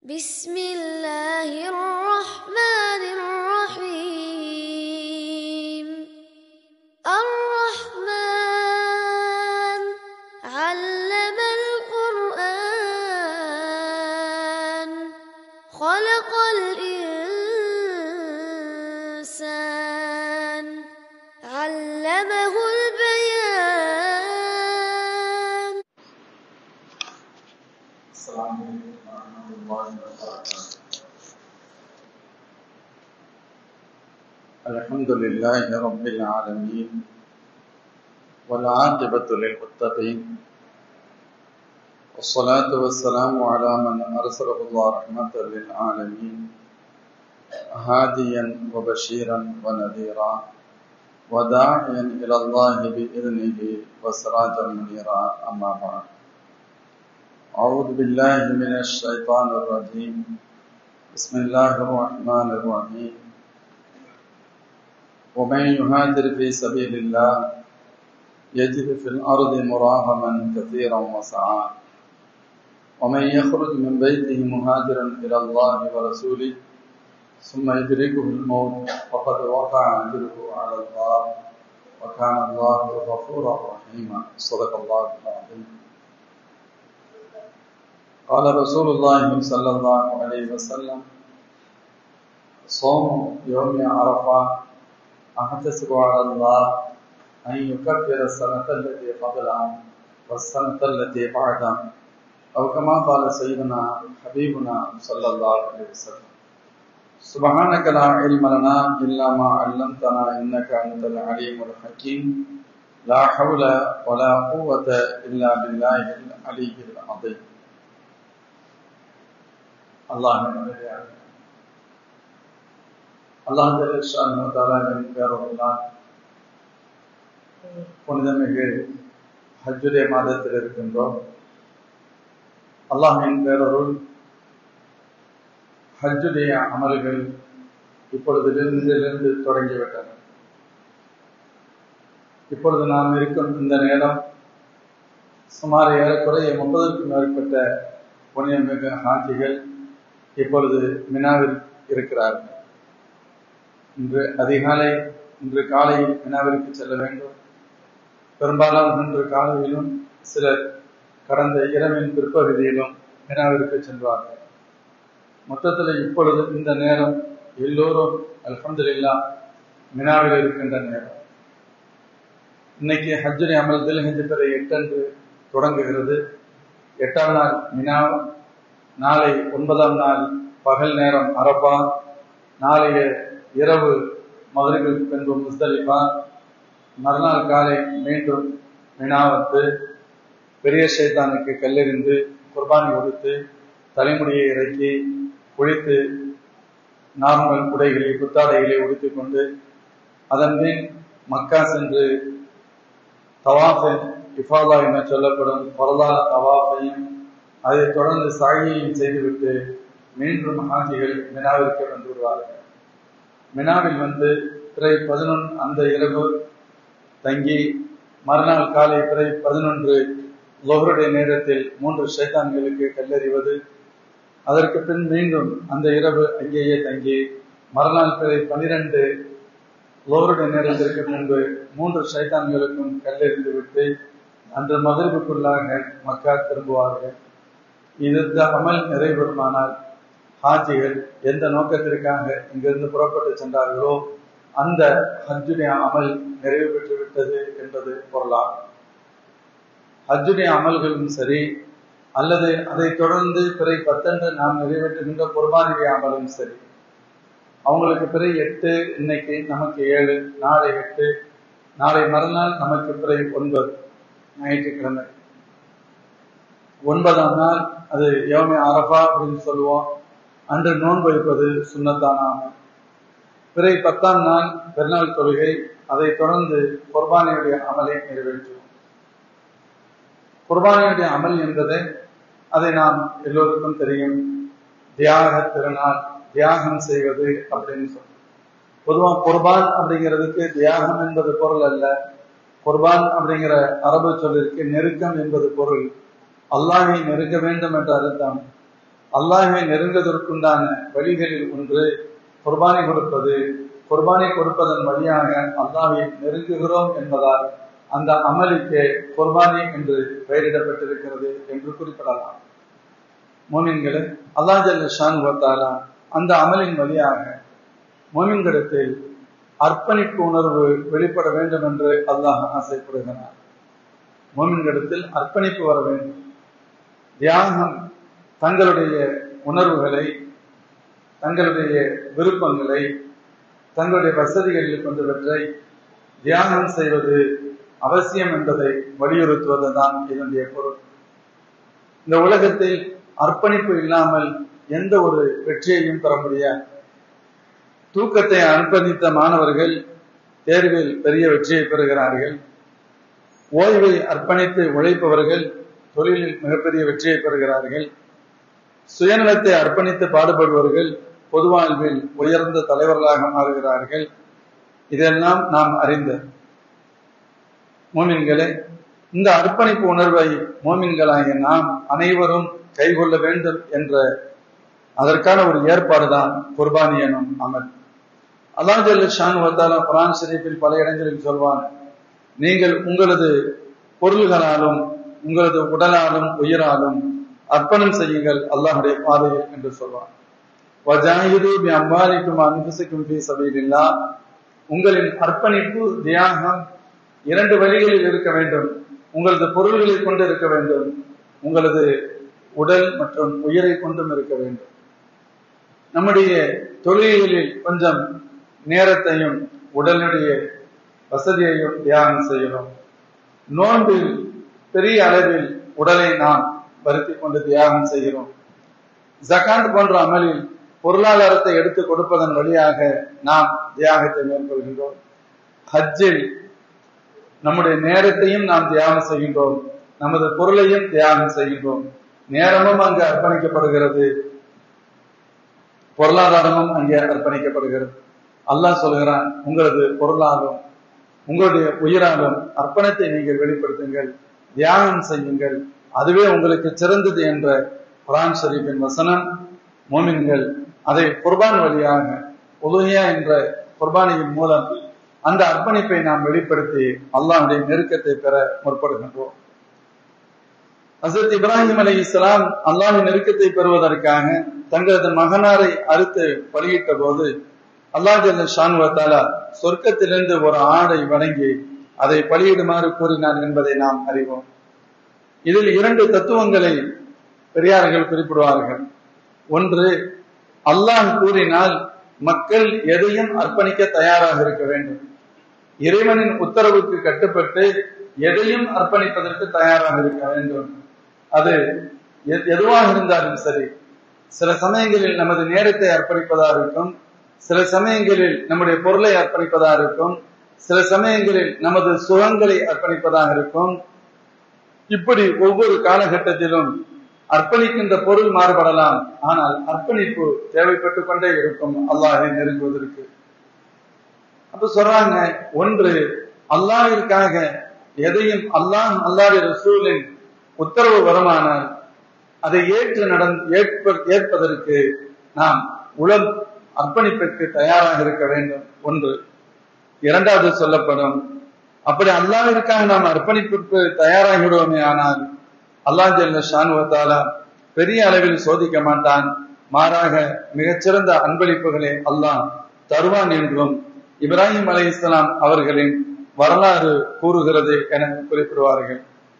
بسم الله الرحمن الرحيم الرحمن علم القرآن خلق الإنسان علمه البيان السلام عليكم ورحمة الله وبركاته الحمد لله رب العالمين والعاقبة للمتقين والصلاة والسلام على من أرسله الله رحمة للعالمين هاديا وبشيرا ونذيرا وداعيا إلى الله بإذنه وسراجا منيرا أما بعد أعوذ بالله من الشيطان الرجيم بسم الله الرحمن الرحيم ومن يهاجر في سبيل الله يجد في الأرض مراغما كثيرا وسعا ومن يخرج من بيته مهاجرا إلى الله ورسوله ثم يدركه الموت فقد وقع أجره على الله وكان الله غفورا رحيما صدق الله العظيم قال رسول الله صلى الله عليه وسلم صوم يوم عرفة أحتسب على الله أن يكفر السنة التي قبلها والسنة التي بعدها أو كما قال سيدنا حبيبنا صلى الله عليه وسلم سبحانك لا علم لنا إلا ما علمتنا إنك أنت العليم الحكيم لا حول ولا قوة إلا بالله العلي العظيم அல்லாஹ் அல்லாஹ் பேரோடலாம் புனிதமிகு ஹஜ்ஜுடைய மாதத்தில் இருக்கின்றோம் அல்லாஹின் பேரொருள் ஹஜ்ஜுடைய அமல்கள் இப்பொழுது இருந்து தொடங்கிவிட்டன இப்பொழுது நாம் இருக்கும் இந்த நேரம் சுமார் ஏறக்குறைய முப்பதற்கும் மேற்பட்ட புனிதமிகு ஹாஜிகள் இப்பொழுது மினாவில் இருக்கிறார்கள் இன்று அதிகாலை இன்று காலையில் மினாவிற்கு செல்ல வேண்டும் பெரும்பாலும் இன்று காலையிலும் சிலர் கடந்த இரவின் பிற்பகுதியிலும் மினாவிற்கு செல்வார்கள் மொத்தத்தில் இப்பொழுது இந்த நேரம் எல்லோரும் அல்ஹம்துலில்லா மினாவில் இருக்கின்ற நேரம் இன்னைக்கு ஹஜ்ஜுரை அமல் தில் ஹஜ் பிற எட்டன்று தொடங்குகிறது எட்டாம் நாள் மினா நாளை ஒன்பதாம் நாள் பகல் நேரம் அரப்பா நாளைய இரவு மதுரைகள் பின்பு முஸ்தலிஃபா மறுநாள் காலை மீண்டும் மினாவத்து பெரிய சைத்தானுக்கு கல்லெறிந்து குர்பானி கொடுத்து தலைமுடியை இறக்கி குளித்து நார்மல் உடைகளை புத்தாடைகளை உடுத்திக் கொண்டு அதன் பின் மக்கா சென்று தவாஃபை இஃபாதா என சொல்லப்படும் பரதான தவாஃபையும் அதைத் தொடர்ந்து சாகியையும் செய்துவிட்டு மீண்டும் ஹாஜிகள் மினாவிற்கு வந்து விடுவார்கள் மினாவில் வந்து பிறை பதினொன்று அந்த இரவு தங்கி மறுநாள் காலை பிறை பதினொன்று லொஹருடைய நேரத்தில் மூன்று சைத்தான்களுக்கு கல்லறிவது அதற்கு பின் மீண்டும் அந்த இரவு அங்கேயே தங்கி மறுநாள் பிறை பனிரெண்டு லோருடைய நேரத்திற்கு முன்பு மூன்று சைத்தான்களுக்கும் கல்லெறிந்து விட்டு அன்று மகிழ்வுக்குள்ளாக மக்கா திரும்புவார்கள் இந்த அமல் நிறைவேறுமானால் ஹாஜிகள் எந்த நோக்கத்திற்காக இங்கிருந்து புறப்பட்டு சென்றார்களோ அந்த ஹஜ்ஜுடைய அமல் நிறைவு பெற்று விட்டது என்பது பொருளாகும் ஹஜ்ஜுடைய அமல்களும் சரி அல்லது அதை தொடர்ந்து பிறை பத்தன்று நாம் நிறைவேற்றுகின்ற குர்பானிடைய அமலும் சரி அவங்களுக்கு பிறை எட்டு இன்னைக்கு நமக்கு ஏழு நாளை எட்டு நாளை மறுநாள் நமக்கு பிறை ஒன்பது ஞாயிற்றுக்கிழமை ஒன்பதாம் நாள் அது யோமே அரபா அப்படின்னு சொல்லுவோம் அன்று நோன்பு வைப்பது சுண்ணத்தானாகும் பிறை பத்தாம் நாள் பெருநாள் தொழுகை அதை தொடர்ந்து குர்பானியுடைய அமலை நிறைவேற்றுவோம் குர்பானியுடைய அமல் என்பது அதை நாம் எல்லோருக்கும் தெரியும் தியாக திருநாள் தியாகம் செய்வது அப்படின்னு சொல்றோம் பொதுவாக குர்பான் அப்படிங்கிறதுக்கு தியாகம் என்பது பொருள் அல்ல குர்பான் அப்படிங்கிற அரபு சொல்லிற்கு நெருக்கம் என்பது பொருள் அல்லாஹை நெருங்க வேண்டும் என்ற அர்த்தம் அல்லாஹை நெருங்குவதற்குண்டான வழிகளில் ஒன்று குர்பானி கொடுப்பது குர்பானி கொடுப்பதன் வழியாக அல்லாஹை நெருங்குகிறோம் என்பதால் அந்த அமலுக்கு குர்பானி என்று பெயரிடப்பட்டிருக்கிறது என்று குறிப்பிடலாம் மோமின்களை அல்லா ஜல்ல ஷான் வத்தாலா அந்த அமலின் வழியாக மோமின்களிடத்தில் அர்ப்பணிப்பு உணர்வு வெளிப்பட வேண்டும் என்று அல்லாஹ் ஆசைப்படுகிறார் மோமின்களிடத்தில் அர்ப்பணிப்பு வர வேண்டும் தியாகம் தங்களுடைய உணர்வுகளை தங்களுடைய விருப்பங்களை தங்களுடைய வசதிகளில் கொண்டவற்றை தியாகம் செய்வது அவசியம் என்பதை வலியுறுத்துவதுதான் இதனுடைய பொருள் இந்த உலகத்தில் அர்ப்பணிப்பு இல்லாமல் எந்த ஒரு வெற்றியையும் பெற முடியாது தூக்கத்தை அர்ப்பணித்த மாணவர்கள் தேர்வில் பெரிய வெற்றியை பெறுகிறார்கள் ஓய்வை அர்ப்பணித்து உழைப்பவர்கள் தொழிலில் மிகப்பெரிய வெற்றியை பெறுகிறார்கள் சுயநலத்தை அர்ப்பணித்து பாடுபடுபவர்கள் பொது வாழ்வில் உயர்ந்த தலைவர்களாக மாறுகிறார்கள் இதெல்லாம் நாம் அறிந்த மோமின்களே இந்த அர்ப்பணிப்பு உணர்வை மோமின்களாகிய நாம் அனைவரும் கைகொள்ள வேண்டும் என்ற அதற்கான ஒரு ஏற்பாடுதான் குர்பானி எனும் அமல் அல்லாஹ் ஷான் வத்தாலா குரான் ஷரீஃபில் பல இடங்களில் சொல்வான் நீங்கள் உங்களது பொருள்களாலும் உங்களது உடலாலும் உயிராலும் அர்ப்பணம் செய்யுங்கள் அல்லாஹுடைய பாதையில் என்று சொல்வான் அம்பாலிக்கும் அன்புசிக்கும் சபையில்லா உங்களின் அர்ப்பணிப்பு தியாகம் இரண்டு வழிகளில் இருக்க வேண்டும் உங்களது பொருள்களை கொண்டு இருக்க வேண்டும் உங்களது உடல் மற்றும் உயிரை கொண்டும் இருக்க வேண்டும் நம்முடைய தொழில்களில் கொஞ்சம் நேரத்தையும் உடலுடைய வசதியையும் தியாகம் செய்கிறோம் நோன்பில் பெரிய அளவில் உடலை நாம் வருத்தி கொண்டு தியாகம் செய்கிறோம் ஜகாண்ட் போன்ற அமலில் பொருளாதாரத்தை எடுத்து கொடுப்பதன் வழியாக நாம் தியாகத்தை மேற்கொள்கின்றோம் ஹஜ்ஜில் நம்முடைய நேரத்தையும் நாம் தியாகம் செய்கின்றோம் நமது பொருளையும் தியாகம் செய்கின்றோம் நேரமும் அங்கு அர்ப்பணிக்கப்படுகிறது பொருளாதாரமும் அங்கே அர்ப்பணிக்கப்படுகிறது அல்லாஹ் சொல்கிறான் உங்களது பொருளாலும் உங்களுடைய உயிராலும் அர்ப்பணத்தை நீங்கள் வெளிப்படுத்துங்கள் தியாகம் செய்யுங்கள் அதுவே உங்களுக்கு சிறந்தது என்ற குரான் ஷரீஃபின் வசனம் மோமின்கள் அதை குர்பான் வழியாக உலகியா என்ற குர்பானியின் மூலம் அந்த அர்ப்பணிப்பை நாம் வெளிப்படுத்தி அல்லாஹுடைய நெருக்கத்தை பெற முற்படுகின்றோம் ஹசரத் இப்ராஹிம் அலி இஸ்லாம் அல்லாஹின் நெருக்கத்தை பெறுவதற்காக தங்களது மகனாரை அறுத்து பலியிட்ட போது அல்லாஹ் ஷானுவத்தாலா சொர்க்கத்திலிருந்து ஒரு ஆடை வணங்கி அதை பலியிடுமாறு கூறினார் என்பதை நாம் அறிவோம் இதில் இரண்டு தத்துவங்களை பெரியார்கள் குறிப்பிடுவார்கள் ஒன்று அல்லாஹ் கூறினால் மக்கள் எதையும் அர்ப்பணிக்க தயாராக இருக்க வேண்டும் இறைவனின் உத்தரவுக்கு கட்டுப்பட்டு எதையும் அர்ப்பணிப்பதற்கு தயாராக இருக்க வேண்டும் அது எதுவாக இருந்தாலும் சரி சில சமயங்களில் நமது நேரத்தை அர்ப்பணிப்பதா இருக்கும் சில சமயங்களில் நம்முடைய பொருளை அர்ப்பணிப்பதா இருக்கும் சில சமயங்களில் நமது சுகங்களை அர்ப்பணிப்பதாக இருக்கும் இப்படி ஒவ்வொரு காலகட்டத்திலும் அர்ப்பணிக்கின்ற பொருள் மாறுபடலாம் ஆனால் அர்ப்பணிப்பு தேவைப்பட்டு கொண்டே இருக்கும் அல்லாஹை நெருங்குவதற்கு அப்ப சொல்றாங்க ஒன்று அல்லாவிற்காக எதையும் அல்லாஹ் அல்லாஹ் ரசூலின் உத்தரவு வருமானால் அதை ஏற்று நடந் ஏற்ப ஏற்பதற்கு நாம் உளம் அர்ப்பணிப்பிற்கு தயாராக இருக்க வேண்டும் ஒன்று இரண்டாவது சொல்லப்படும் அப்படி அல்லாவிற்காக நாம் அர்ப்பணிப்பிற்கு தயாராகிவிடுவோமே ஆனால் அல்லாஹ் ஜல்ல ஷானுவத்தாலா பெரிய அளவில் சோதிக்க மாட்டான் மாறாக மிகச்சிறந்த அன்பளிப்புகளை அல்லாஹ் தருவான் என்றும் இப்ராஹிம் அலி இஸ்லாம் அவர்களின் வரலாறு கூறுகிறது என குறிப்பிடுவார்கள்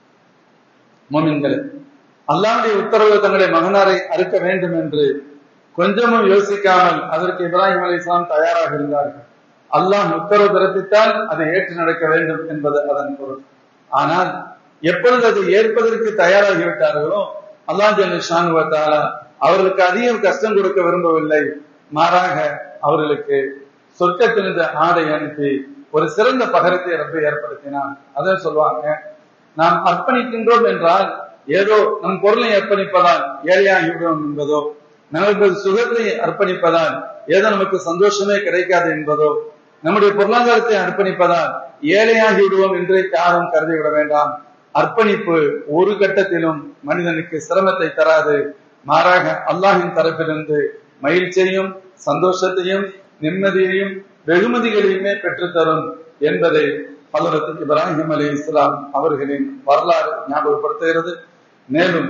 மோமின்களே அல்லாவுடைய உத்தரவு தங்களுடைய மகனாரை அறுக்க வேண்டும் என்று கொஞ்சமும் யோசிக்காமல் அதற்கு இப்ராஹிம் அலி இஸ்லாம் தயாராக இருந்தார்கள் அல்லாஹ் உத்தரவு பிறப்பித்தால் அதை ஏற்று நடக்க வேண்டும் என்பது அதன் பொருள் ஆனால் எப்பொழுது அதை ஏற்பதற்கு தயாராகிவிட்டார்களோ அல்லாஹ் ஷானுவத்தாலா அவர்களுக்கு அதிகம் கஷ்டம் கொடுக்க விரும்பவில்லை மாறாக அவர்களுக்கு சொர்க்கத்திலிருந்து ஆடை அனுப்பி ஒரு சிறந்த பகரத்தை ரொம்ப ஏற்படுத்தினான் அதை சொல்லுவாங்க நாம் அர்ப்பணிக்கின்றோம் என்றால் ஏதோ நம் பொருளை அர்ப்பணிப்பதால் ஏழையாகிவிடும் என்பதோ நமக்கு சுகத்தை அர்ப்பணிப்பதால் ஏதோ நமக்கு சந்தோஷமே கிடைக்காது என்பதோ நம்முடைய பொருளாதாரத்தை அர்ப்பணிப்பதால் ஏழையாகி விடுவோம் என்று யாரும் கருதிவிட வேண்டாம் அர்ப்பணிப்பு ஒரு கட்டத்திலும் மனிதனுக்கு சிரமத்தை தராது மாறாக அல்லாஹின் தரப்பிலிருந்து மகிழ்ச்சியையும் சந்தோஷத்தையும் நிம்மதியையும் வெகுமதிகளையுமே பெற்றுத்தரும் என்பதை ஹலரத் இப்ராஹிம் அலி இஸ்லாம் அவர்களின் வரலாறு ஞாபகப்படுத்துகிறது மேலும்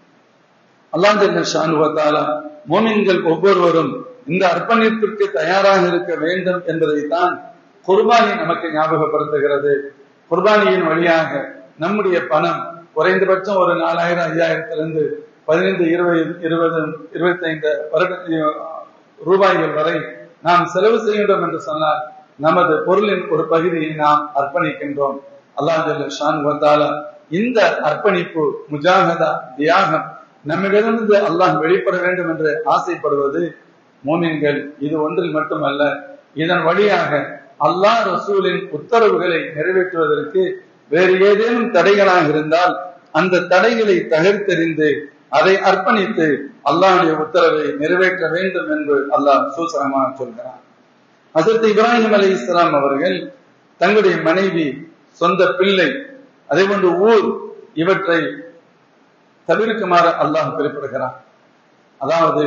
அல்லாஹால மோமின்கள் ஒவ்வொருவரும் இந்த அர்ப்பணிப்பிற்கு தயாராக இருக்க வேண்டும் என்பதைத்தான் குர்பானி நமக்கு ஞாபகப்படுத்துகிறது குர்பானியின் வழியாக நம்முடைய பணம் குறைந்தபட்சம் ஒரு நாலாயிரம் ஐயாயிரத்திலிருந்து பதினைந்து இருபது இருபது இருபத்தைந்து வருட ரூபாய்கள் வரை நாம் செலவு செய்கின்றோம் என்று சொன்னால் நமது பொருளின் ஒரு பகுதியை நாம் அர்ப்பணிக்கின்றோம் அல்லாஹ் ஷான் வந்தாலா இந்த அர்ப்பணிப்பு முஜாகதா தியாகம் நம்மிடமிருந்து அல்லாஹ் வெளிப்பட வேண்டும் என்று ஆசைப்படுவது மோமின்கள் இது ஒன்றில் மட்டுமல்ல இதன் வழியாக அல்லாஹ் ரசூலின் உத்தரவுகளை நிறைவேற்றுவதற்கு வேறு ஏதேனும் தடைகளாக இருந்தால் அந்த தடைகளை தகர்த்தெறிந்து அதை அர்ப்பணித்து அல்லாஹுடைய உத்தரவை நிறைவேற்ற வேண்டும் என்று அல்லாஹ் சூசகமாக சொல்கிறான் அதற்கு இப்ராஹிம் அலி இஸ்லாம் அவர்கள் தங்களுடைய மனைவி சொந்த பிள்ளை அதே போன்று ஊர் இவற்றை தவிர்க்குமாறு அல்லாஹ் குறிப்பிடுகிறான் அதாவது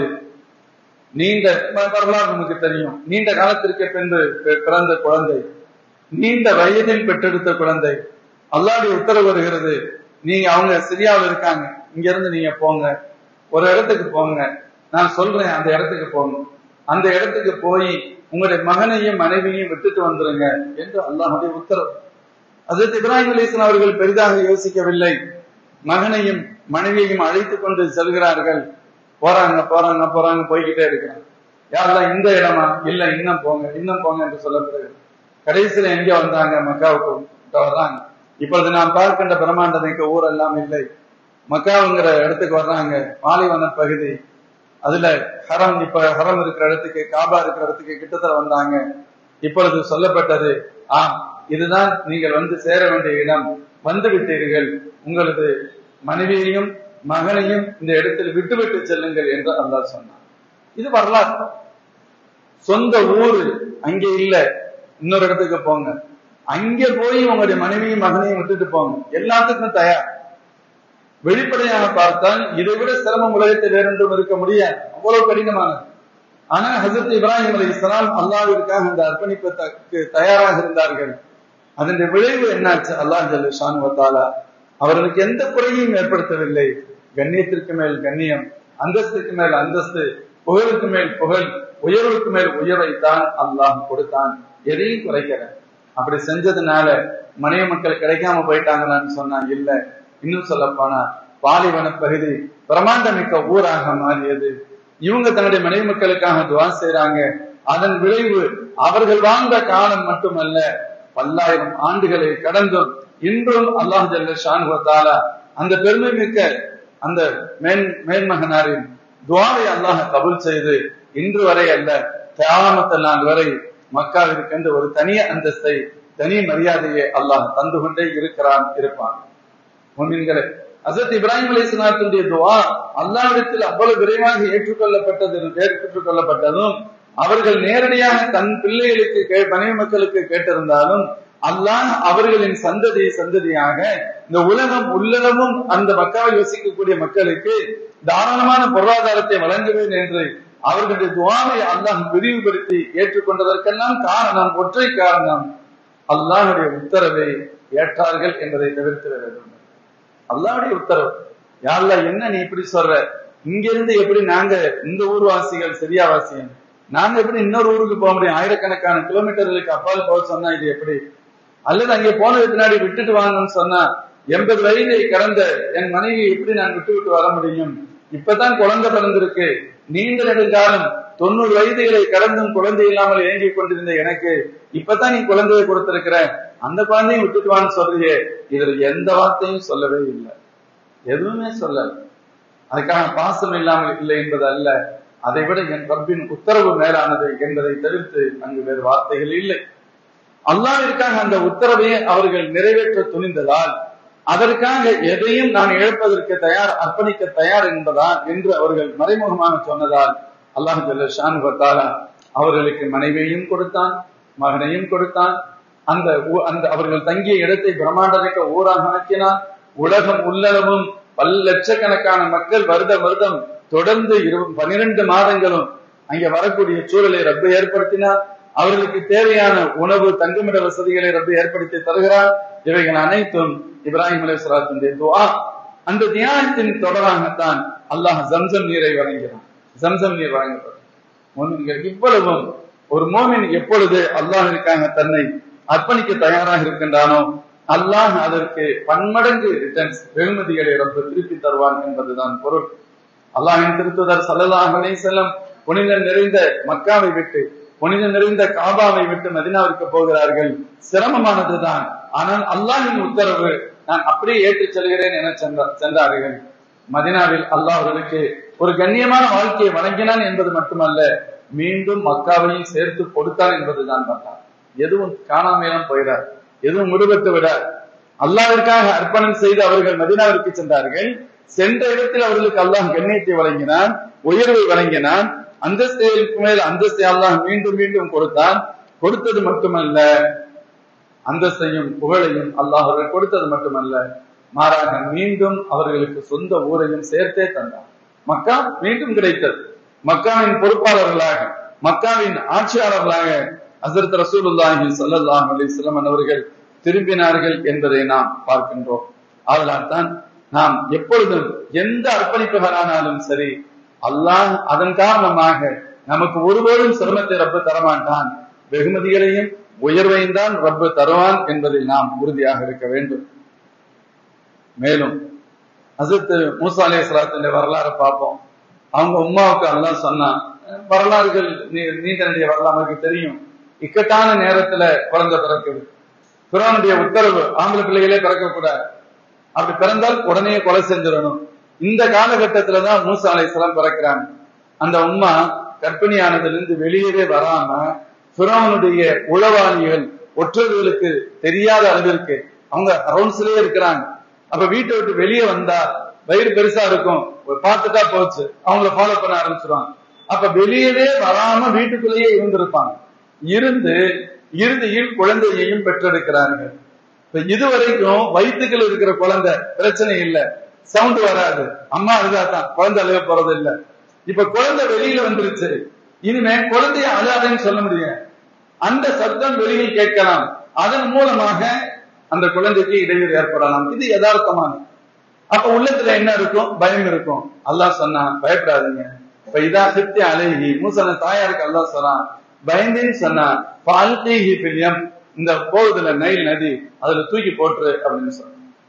நீண்ட வரலாறு நமக்கு தெரியும் நீண்ட காலத்திற்கு பின்பு பிறந்த குழந்தை நீண்ட வயதில் பெற்றெடுத்த குழந்தை அல்லாவுடைய உத்தரவு வருகிறது நீங்க அவங்க சிரியாவில் இருக்காங்க இங்க இருந்து நீங்க போங்க ஒரு இடத்துக்கு போங்க நான் சொல்றேன் அந்த இடத்துக்கு போங்க அந்த இடத்துக்கு போய் உங்களுடைய மகனையும் மனைவியையும் விட்டுட்டு வந்துருங்க என்று அல்லாஹுடைய உத்தரவு அதற்கு இப்ராஹிம் அலிஸ்லாம் அவர்கள் பெரிதாக யோசிக்கவில்லை மகனையும் மனைவியையும் அழைத்து கொண்டு செல்கிறார்கள் போறாங்க போறாங்க போறாங்க போய்கிட்டே இருக்கிறாங்க யாரெல்லாம் இந்த இடமா இல்ல இன்னும் போங்க இன்னும் போங்க என்று சொல்லப்படுகிறது கடைசியில எங்க வந்தாங்க மக்காவுக்கு வர்றாங்க இப்பொழுது நாம் பார்க்கின்ற பிரம்மாண்ட மிக்க ஊர் எல்லாம் இல்லை மக்காவுங்கிற இடத்துக்கு வர்றாங்க பாலைவன பகுதி அதுல ஹரம் இப்ப ஹரம் இருக்கிற இடத்துக்கு காபா இருக்கிற இடத்துக்கு கிட்டத்தட்ட வந்தாங்க இப்பொழுது சொல்லப்பட்டது ஆம் இதுதான் நீங்கள் வந்து சேர வேண்டிய இடம் வந்து விட்டீர்கள் உங்களது மனைவியையும் மகனையும் இந்த இடத்தில் விட்டுவிட்டு செல்லுங்கள் என்று அல்லாஹ் சொன்னான் இது வரலாறு சொந்த ஊரு அங்கே இல்ல இன்னொரு இடத்துக்கு போங்க அங்கே போய் உங்களுடைய மனைவியும் மகனையும் விட்டுட்டு போங்க எல்லாத்துக்கும் தயார் வெளிப்படையாக பார்த்தால் இதை விட சிரமம் உலகத்தில் வேறொன்றும் இருக்க முடியாது அவ்வளவு கடினமானது ஆனா ஹசரத் இப்ராஹிம் அலி இஸ்லாம் அல்லாவிற்காக இந்த அர்ப்பணிப்பதற்கு தயாராக இருந்தார்கள் அதன் விளைவு என்னாச்சு அல்லாஹ் ஜல்லு ஷான் வத்தாலா அவர்களுக்கு எந்த குறையும் ஏற்படுத்தவில்லை கண்ணியத்திற்கு மேல் கண்ணியம் அந்தஸ்துக்கு மேல் அந்தஸ்து புகழுக்கு மேல் புகழ் உயர்வுக்கு மேல் உயர்வை தான் அல்லாஹ் கொடுத்தான் எதையும் குறைக்கிற அப்படி செஞ்சதுனால மனைவி மக்கள் கிடைக்காம போயிட்டாங்களான்னு சொன்னா இல்ல இன்னும் சொல்ல போனா பாலைவன பகுதி பிரமாண்டமிக்க ஊராக மாறியது இவங்க தன்னுடைய மனைவி மக்களுக்காக துவா செய்யறாங்க அதன் விளைவு அவர்கள் வாழ்ந்த காலம் மட்டுமல்ல பல்லாயிரம் ஆண்டுகளை கடந்தும் இன்றும் அல்லாஹ் ஜல்ல ஷானுவத்தாலா அந்த பெருமை மிக்க அந்த மேன் மேன்மகனாரின் துவாவை அல்லாஹ் கபுல் செய்து இன்று வரை அல்ல தியாகமத்தல் நாள் வரை மக்காவிற்கென்று ஒரு தனி அந்தஸ்தை தனி மரியாதையை அல்லாஹ் தந்து கொண்டே இருக்கிறான் இருப்பான் முன்மின்களே அசத் இப்ராஹிம் அலி இஸ்லாத்தினுடைய துவா அல்லாவிடத்தில் அவ்வளவு விரைவாக ஏற்றுக்கொள்ளப்பட்டது ஏற்றுக்கொள்ளப்பட்டதும் அவர்கள் நேரடியாக தன் பிள்ளைகளுக்கு மனைவி மக்களுக்கு கேட்டிருந்தாலும் அல்லாஹ் அவர்களின் சந்ததி சந்ததியாக இந்த உலகம் உள்ளளவும் அந்த மக்காவில் வசிக்கக்கூடிய மக்களுக்கு தாராளமான பொருளாதாரத்தை வழங்குவேன் என்று அவர்களுடைய துவாவை அல்லாஹ் விரிவுபடுத்தி ஏற்றுக்கொண்டதற்கெல்லாம் காரணம் ஒற்றை காரணம் அல்லாஹுடைய உத்தரவை ஏற்றார்கள் என்பதை தவிர்த்து வேண்டும் அல்லாவுடைய உத்தரவு யாருல என்ன நீ இப்படி சொல்ற இங்க இருந்து எப்படி நாங்க இந்த ஊர்வாசிகள் சரியா வாசியம் நாங்க எப்படி இன்னொரு ஊருக்கு போக முடியும் ஆயிரக்கணக்கான கிலோமீட்டர்களுக்கு அப்பால் போக சொன்னா இது எப்படி அல்லது அங்கே போனது பின்னாடி விட்டுட்டு வாங்கன்னு சொன்னா எண்பது வயதை கடந்த என் மனைவி எப்படி நான் விட்டு விட்டு வர முடியும் இப்பதான் குழந்தை பிறந்திருக்கு நீண்ட நெடுங்காலம் தொண்ணூறு வயதுகளை கடந்தும் குழந்தை இல்லாமல் ஏங்கிக் கொண்டிருந்த எனக்கு இப்பதான் நீ குழந்தையை கொடுத்திருக்கிற அந்த குழந்தையும் விட்டுட்டு வான்னு சொல்றியே இதுல எந்த வார்த்தையும் சொல்லவே இல்லை எதுவுமே சொல்லல அதுக்கான பாசம் இல்லாமல் இல்லை என்பது அல்ல அதை விட என் ரப்பின் உத்தரவு மேலானது என்பதை தவிர்த்து அங்கு வேறு வார்த்தைகள் இல்லை அல்லாவிற்காக அந்த உத்தரவையை அவர்கள் நிறைவேற்ற துணிந்ததால் அதற்காக எதையும் நான் இழப்பதற்கு தயார் அர்ப்பணிக்க தயார் என்பதால் என்று அவர்கள் மறைமுகமாக சொன்னதால் அல்லாஹ் ஜல்ல ஷான் பத்தாலா அவர்களுக்கு மனைவியையும் கொடுத்தான் மகனையும் கொடுத்தான் அந்த அந்த அவர்கள் தங்கிய இடத்தை பிரம்மாண்டமிக்க ஊராக ஆக்கினான் உலகம் உள்ளளவும் பல லட்சக்கணக்கான மக்கள் வருட வருடம் தொடர்ந்து இரு பனிரெண்டு மாதங்களும் அங்கே வரக்கூடிய சூழலை ரப்ப ஏற்படுத்தினார் அவர்களுக்கு தேவையான உணவு தங்குமிட வசதிகளை ரப்ப ஏற்படுத்தி தருகிறார் இவைகள் அனைத்தும் இப்ராஹிம் அலைஹிஸ்ஸலாத்தினுடைய துஆ அந்த தியானத்தின் தொடராகத்தான் அல்லாஹ் ஜம்சம் நீரை வழங்கினான் ஜம்சம் நீர் வழங்கப்படும் மோமின்கள் இவ்வளவும் ஒரு மோமின் எப்பொழுது அல்லாஹிற்காக தன்னை அர்ப்பணிக்க தயாராக இருக்கின்றானோ அல்லாஹ் அதற்கு பன்மடங்கு ரிட்டர்ன்ஸ் வெகுமதிகளை ரொம்ப திருப்பி தருவான் என்பதுதான் பொருள் அல்லாஹின் திருத்துதர் சல்லல்லாஹு அலைஹி வஸல்லம் புனிதம் நிறைந்த மக்காவை விட்டு புனிதம் நிறைந்த காபாவை விட்டு மதினாவிற்கு போகிறார்கள் சிரமமானதுதான் ஆனால் அல்லாஹின் உத்தரவு நான் அப்படியே ஏற்றுச் செல்கிறேன் என சென்ற- சென்றார்கள் மதினாவில் அல்லாஹ் அவர்களுக்கு ஒரு கண்ணியமான வாழ்க்கையை வழங்கினான் என்பது மட்டுமல்ல மீண்டும் மக்காவையும் சேர்த்து கொடுத்தான் என்பதுதான் பார்த்தார் எதுவும் காணாமையெல்லாம் போயிடார் எதுவும் முடிவெட்டு விடார் அல்லாவிற்காக அர்ப்பணம் செய்து அவர்கள் மதினாவிற்கு சென்றார்கள் சென்ற இடத்தில் அவர்களுக்கு அல்லாஹ் கண்ணியத்தை வழங்கினான் உயர்வை வழங்கினான் அந்தஸ்தைக்கு மேல் அந்தஸ்தை அல்லாஹ் மீண்டும் மீண்டும் கொடுத்தான் கொடுத்தது மட்டுமல்ல அந்தஸ்தையும் புகழையும் அல்லாஹ் அவர்கள் கொடுத்தது மட்டுமல்ல மாறாக மீண்டும் அவர்களுக்கு சொந்த ஊரையும் சேர்த்தே தந்தார் மக்கா மீண்டும் கிடைத்தது மக்காவின் பொறுப்பாளர்களாக மக்காவின் ஆட்சியாளர்களாக ஹசரத் ரசூலுல்லாஹி ஸல்லல்லாஹு அலைஹி வஸல்லம் அவர்கள் திரும்பினார்கள் என்பதை நாம் பார்க்கின்றோம் அதனால் தான் நாம் எப்பொழுதும் எந்த அர்ப்பணிப்புகளானாலும் சரி அல்லாஹ் அதன் காரணமாக நமக்கு ஒருபோதும் சிரமத்தை ரப்பு தரமாட்டான் வெகுமதிகளையும் உயர்வையும் தான் ரப்பு தருவான் என்பதில் நாம் உறுதியாக இருக்க வேண்டும் மேலும் ஹசரத் மூசா அலைஹி ஸலாத்துடைய வரலாறை பார்ப்போம் அவங்க உம்மாவுக்கு அல்லாஹ் சொன்னான் வரலாறுகள் நீ- நீண்ட நெடிய வரலாறு நமக்கு தெரியும் இக்கட்டான நேரத்துல குழந்தை பிறக்குது பிறனுடைய உத்தரவு ஆம்பளை பிள்ளைகளே பிறக்கக்கூடாது அப்படி பிறந்தால் உடனே கொலை செஞ்சிடணும் இந்த காலகட்டத்துல தான் மூசா அலைஹிஸ்ஸலாம் பிறக்கிறாங்க அந்த உம்மா கர்ப்பிணியானதிலிருந்து வெளியவே வராம பிறவனுடைய உளவாளிகள் ஒற்றர்களுக்கு தெரியாத அளவிற்கு அவங்க அரௌண்ட்ஸ்லயே இருக்கிறாங்க அப்ப வீட்டை விட்டு வெளியே வந்தா வயிறு பெருசா இருக்கும் ஒரு பார்த்துட்டா போச்சு அவங்கள ஃபாலோ பண்ண ஆரம்பிச்சிருவாங்க அப்ப வெளியவே வராம வீட்டுக்குள்ளேயே இருந்திருப்பாங்க இருந்து இறுதியில் குழந்தையையும் பெற்றெடுக்கிறார்கள் இப்ப இதுவரைக்கும் வயிற்றுக்குள்ள இருக்கிற குழந்தை பிரச்சனை இல்ல சவுண்ட் வராது அம்மா அழுதாதான் குழந்தை அழுக போறது இல்ல இப்ப குழந்தை வெளியில வந்துருச்சு இனிமே குழந்தைய அழாதுன்னு சொல்ல முடியும் அந்த சத்தம் வெளியில் கேட்கலாம் அதன் மூலமாக அந்த குழந்தைக்கு இடையூறு ஏற்படலாம் இது யதார்த்தமானது அப்ப உள்ளத்துல என்ன இருக்கும் பயம் இருக்கும் அல்லாஹ் சொன்னான் பயப்படாதீங்க இப்ப இதா சித்தி அழகி மூசன தாயாருக்கு அல்லாஹ் சொன்னான் பயந்தேன்னு சொன்னான் பால்கீஹி பிரியம் இந்த போகுதுல நைல் நதி அதுல தூக்கி போட்டுரு அப்படின்னு சொன்னான்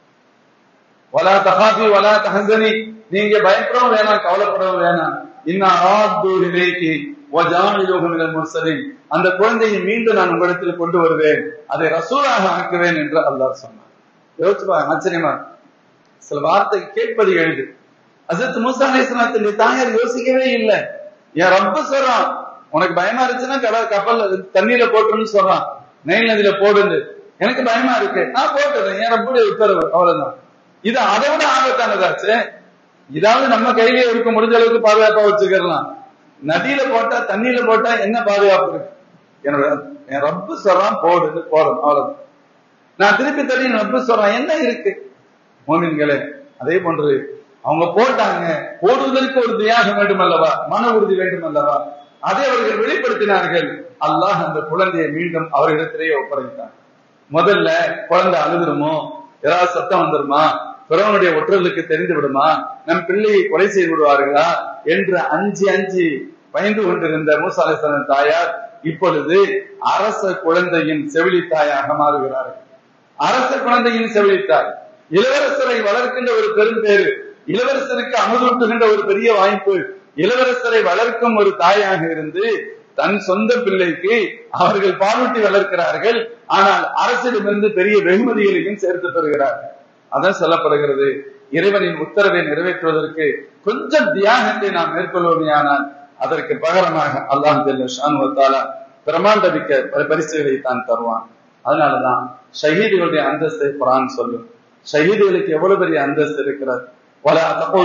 வலா தகாபி வலா தஹசனி நீங்க பயப்படவும் வேணாம் கவலைப்படவும் வேணாம் இன்னா ஆத்து இலைக்கு வஜானிலுஹு மினல் முர்சலின் அந்த குழந்தையை மீண்டும் நான் உங்களிடத்தில் கொண்டு வருவேன் அதை ரசூலாக ஆக்குவேன் என்று அல்லாஹ் சொன்னான் யோசிச்சு பாருங்க ஆச்சரியமா இருக்கு. சில வார்த்தை கேட்பது எழுது அசத் மூசா அலைஹிஸ்ஸலாத்துடைய தாயார் யோசிக்கவே இல்லை என் ரப்ப சொல்றான் உனக்கு பயமா இருந்துச்சுன்னா கடல் கப்பல்ல தண்ணியில போட்டுருன்னு சொல்றான் நெயில் நதியில போடுன்னு எனக்கு பயமா இருக்கு நான் போட்டுறேன் என் ரப்புடைய உத்தரவு அவ்வளவுதான் இது அதை விட ஆபத்தானதாச்சு இதாவது நம்ம கையிலேயே இருக்க முடிஞ்ச அளவுக்கு பாதுகாப்பா வச்சுக்கலாம் நதியில போட்டா தண்ணியில போட்டா என்ன பாதுகாப்பு இருக்கு என்னோட என் ரப்பு சொல்றான் போடு போடணும் அவ்வளவுதான் நான் திருப்பி தள்ளி என் ரப்பு சொல்றான் என்ன இருக்கு மோமின்களே அதே போன்று அவங்க போட்டாங்க போடுவதற்கு ஒரு தியாகம் வேண்டும் அல்லவா மன உறுதி வேண்டும் அல்லவா அதை அவர்கள் வெளிப்படுத்தினார்கள் அல்லாஹ் அந்த குழந்தையை மீண்டும் அவர்களிடத்திலேயே ஒப்படைத்தான் முதல்ல குழந்தை அழுதுருமோ ஏதாவது சத்தம் வந்துருமா பிறவனுடைய ஒற்றர்களுக்கு தெரிந்து விடுமா நம் பிள்ளையை கொலை செய்து விடுவார்களா என்று அஞ்சு அஞ்சு பயந்து கொண்டிருந்த மூசாலேசன் தாயார் இப்பொழுது அரச குழந்தையின் செவிலி தாயாக மாறுகிறார்கள் அரச குழந்தையின் செவிலித்தாய் இளவரசரை வளர்க்கின்ற ஒரு பெரும் பேரு இளவரசருக்கு அமுதூட்டுகின்ற ஒரு பெரிய வாய்ப்பு இளவரசரை வளர்க்கும் ஒரு தாயாக இருந்து தன் சொந்த பிள்ளைக்கு அவர்கள் பாலூட்டி வளர்க்கிறார்கள் ஆனால் அரசிடமிருந்து பெரிய வெகுமதிகளையும் சேர்த்து பெறுகிறார்கள் அதான் சொல்லப்படுகிறது இறைவனின் உத்தரவை நிறைவேற்றுவதற்கு கொஞ்சம் தியாகத்தை நாம் மேற்கொள்வோமையானால் அதற்கு பகரமாக அல்லாஹ் ஜல்ல ஷானுவத்தாலா பிரமாண்ட மிக்க பரிசுகளை தான் தருவான் அதனாலதான் ஷஹீதுகளுடைய அந்தஸ்தை குரான் சொல்லும் ஷஹீதுகளுக்கு எவ்வளவு பெரிய அந்தஸ்து இருக்கிறது வல